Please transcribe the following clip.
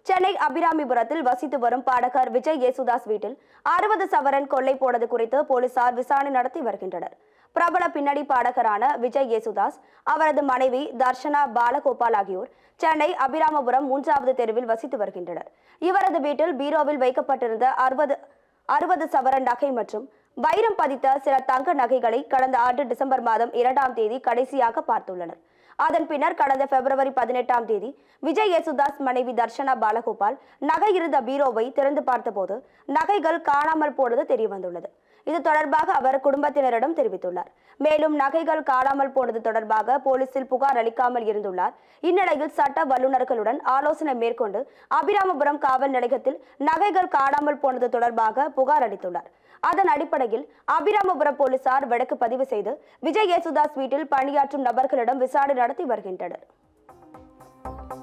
சென்னை அபிராமிபுரத்தில் வசித்து வரும் பாடகர் விஜய் யேசுதாஸ் வீட்டில் அறுபது சவரன் கொள்ளை போனது குறித்து போலீசார் விசாரணை நடத்தி வருகின்றனர் பிரபல பின்னணி பாடகரான விஜய் யேசுதாஸ் அவரது மனைவி தர்ஷனா பாலகோபால் ஆகியோர் சென்னை அபிராமபுரம் மூன்றாவது தெருவில் வசித்து வருகின்றனர் இவரது வீட்டில் பீரோவில் வைக்கப்பட்டிருந்த அறுபது அறுபது சவரன் நகை மற்றும் வைரம் பதித்த சில தங்க நகைகளை கடந்த ஆண்டு டிசம்பர் மாதம் இரண்டாம் தேதி கடைசியாக பார்த்துள்ளனர் அதன் பின்னர் கடந்த பிப்ரவரி பதினெட்டாம் தேதி விஜய் யேசுதாஸ் மனைவி தர்ஷனா பாலகோபால் நகை இருந்த பீரோவை திறந்து பார்த்தபோது நகைகள் காணாமல் போனது தெரியவந்துள்ளது இது தொடர்பாக அவர் குடும்பத்தினரிடம் தெரிவித்துள்ளார் மேலும் நகைகள் காணாமல் போனது தொடர்பாக போலீசில் புகார் அளிக்காமல் இருந்துள்ளார் இந்நிலையில் சட்ட வல்லுநர்களுடன் ஆலோசனை மேற்கொண்டு அபிராமபுரம் காவல் நிலையத்தில் நகைகள் காணாமல் போனது தொடர்பாக புகார் அளித்துள்ளார் அதன் அடிப்படையில் அபிராமபுரம் போலீசார் வழக்கு பதிவு செய்து விஜய் யேசுதாஸ் வீட்டில் பணியாற்றும் நபர்களிடம் விசாரணை நடத்தி வருகின்றனர்